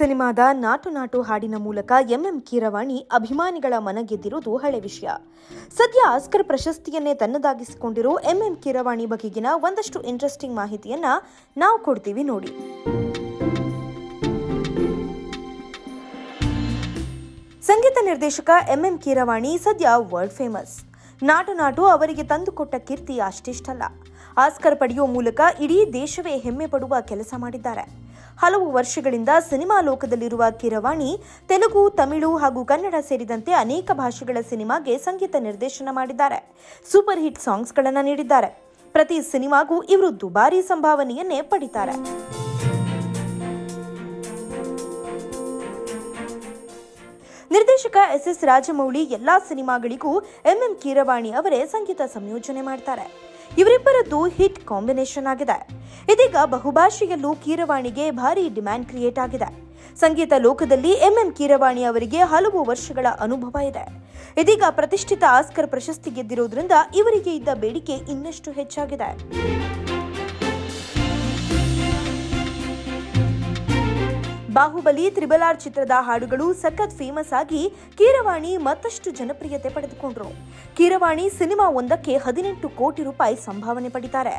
ಸಿನಿಮಾದ ನಾಟು ನಾಟು ಹಾಡಿನ ಮೂಲಕ ಎಂಎಂ ಕೀರವಾಣಿ ಅಭಿಮಾನಿಗಳ ಮನ ಗೆದ್ದಿರುವುದು ಹಳೆ ವಿಷಯ ಸದ್ಯ ಆಸ್ಕರ್ ಪ್ರಶಸ್ತಿಯನ್ನೇ ತನ್ನದಾಗಿಸಿಕೊಂಡಿರೋ ಎಂಎಂ ಕೀರವಾಣಿ ಬಗೆಗಿನ ಒಂದಷ್ಟು ಇಂಟ್ರೆಸ್ಟಿಂಗ್ ಮಾಹಿತಿಯನ್ನ ನಾವು ಕೊಡ್ತೀವಿ ನೋಡಿ ಸಂಗೀತ ನಿರ್ದೇಶಕ ಎಂಎಂ ಕೀರವಾಣಿ ಸದ್ಯ ವರ್ಲ್ಡ್ ಫೇಮಸ್ ನಾಟು ನಾಟು ಅವರಿಗೆ ತಂದುಕೊಟ್ಟ ಕೀರ್ತಿ ಅಷ್ಟಿಷ್ಟಲ್ಲ ಆಸ್ಕರ್ ಪಡೆಯುವ ಮೂಲಕ ಇಡೀ ದೇಶವೇ ಹೆಮ್ಮೆ ಪಡುವ ಕೆಲಸ ಮಾಡಿದ್ದಾರೆ ಹಲವು ವರ್ಷಗಳಿಂದ ಸಿನಿಮಾ ಲೋಕದಲ್ಲಿರುವ ಕೀರವಾಣಿ ತೆಲುಗು ತಮಿಳು ಹಾಗೂ ಕನ್ನಡ ಸೇರಿದಂತೆ ಅನೇಕ ಭಾಷೆಗಳ ಸಿನಿಮಾಗೆ ಸಂಗೀತ ನಿರ್ದೇಶನ ಮಾಡಿದ್ದಾರೆ ಸೂಪರ್ ಹಿಟ್ ಸಾಂಗ್ಸ್ಗಳನ್ನು ನೀಡಿದ್ದಾರೆ ಪ್ರತಿ ಸಿನಿಮಾಗೂ ಇವರು ದುಬಾರಿ ಸಂಭಾವನೆಯನ್ನೇ ಪಡಿತಾರೆ ನಿರ್ದೇಶಕ ಎಸ್ ಎಸ್ ರಾಜಮೌಳಿ ಎಲ್ಲಾ ಸಿನಿಮಾಗಳಿಗೂ ಎಂಎಂ ಕೀರವಾಣಿ ಅವರೇ ಸಂಗೀತ ಸಂಯೋಜನೆ ಮಾಡ್ತಾರೆ ಇವರಿಬ್ಬರದ್ದು ಹಿಟ್ ಕಾಂಬಿನೇಷನ್ ಆಗಿದೆ ಇದೀಗ ಬಹುಭಾಷೆಯಲ್ಲೂ ಕೀರವಾಣಿಗೆ ಭಾರಿ ಡಿಮ್ಯಾಂಡ್ ಕ್ರಿಯೇಟ್ ಆಗಿದೆ ಸಂಗೀತ ಲೋಕದಲ್ಲಿ ಎಂಎಂ ಕೀರವಾಣಿ ಅವರಿಗೆ ಹಲವು ವರ್ಷಗಳ ಅನುಭವ ಇದೆ ಇದೀಗ ಪ್ರತಿಷ್ಠಿತ ಆಸ್ಕರ್ ಪ್ರಶಸ್ತಿ ಗೆದ್ದಿರೋದ್ರಿಂದ ಇವರಿಗೆ ಇದ್ದ ಬೇಡಿಕೆ ಇನ್ನಷ್ಟು ಹೆಚ್ಚಾಗಿದೆ ಬಾಹುಬಲಿ ತ್ರಿಬಲ್ ಆರ್ ಚಿತ್ರದ ಹಾಡುಗಳು ಸಖತ್ ಫೇಮಸ್ ಆಗಿ ಕೀರವಾಣಿ ಮತ್ತಷ್ಟು ಜನಪ್ರಿಯತೆ ಪಡೆದುಕೊಂಡ್ರು ಕೀರವಾಣಿ ಸಿನಿಮಾ ಒಂದಕ್ಕೆ ಹದಿನೆಂಟು ಕೋಟಿ ರೂಪಾಯಿ ಸಂಭಾವನೆ ಪಡಿತಾರೆ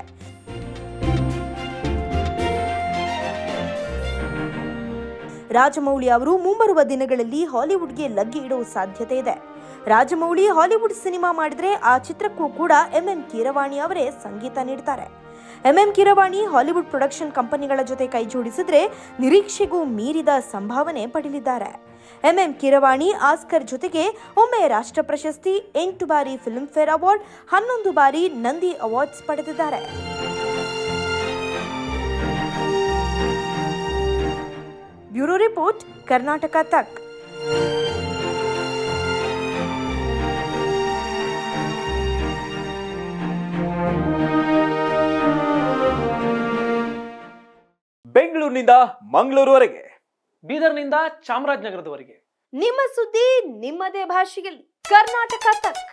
ರಾಜಮೌಳಿ ಅವರು ಮುಂಬರುವ ದಿನಗಳಲ್ಲಿ ಹಾಲಿವುಡ್ಗೆ ಲಗ್ಗೆ ಇಡುವ ಸಾಧ್ಯತೆ ಇದೆ ರಾಜಮೌಳಿ ಹಾಲಿವುಡ್ ಸಿನಿಮಾ ಮಾಡಿದ್ರೆ ಆ ಚಿತ್ರಕ್ಕೂ ಕೂಡ ಎಂಎಂ ಕೀರವಾಣಿ ಅವರೇ ಸಂಗೀತ ನೀಡ್ತಾರೆ ಎಂಎಂ ಕಿರವಾಣಿ ಹಾಲಿವುಡ್ ಪ್ರೊಡಕ್ಷನ್ ಕಂಪನಿಗಳ ಜೊತೆ ಕೈಜೋಡಿಸಿದ್ರೆ ನಿರೀಕ್ಷೆಗೂ ಮೀರಿದ ಸಂಭಾವನೆ ಪಡೆಯಲಿದ್ದಾರೆ ಎಂಎಂ ಕಿರವಾಣಿ ಆಸ್ಕರ್ ಜೊತೆಗೆ ಒಮ್ಮೆ ರಾಷ್ಟ್ರ ಪ್ರಶಸ್ತಿ ಎಂಟು ಬಾರಿ ಫಿಲ್ಮ್ ಫೇರ್ ಅವಾರ್ಡ್ ಹನ್ನೊಂದು ಬಾರಿ ನಂದಿ ಅವಾರ್ಡ್ಸ್ ಪಡೆದಿದ್ದಾರೆ ಬ್ಯೂರೋ ರಿಪೋರ್ಟ್ ಕರ್ನಾಟಕ ತಕ್ ಬೆಂಗಳೂರಿನಿಂದ ಮಂಗಳೂರುವರೆಗೆ ಬೀದರ್ನಿಂದ ಚಾಮರಾಜನಗರದವರೆಗೆ ನಿಮ್ಮ ಸುದ್ದಿ ನಿಮ್ಮದೇ ಭಾಷೆಯಲ್ಲಿ ಕರ್ನಾಟಕ ತಕ್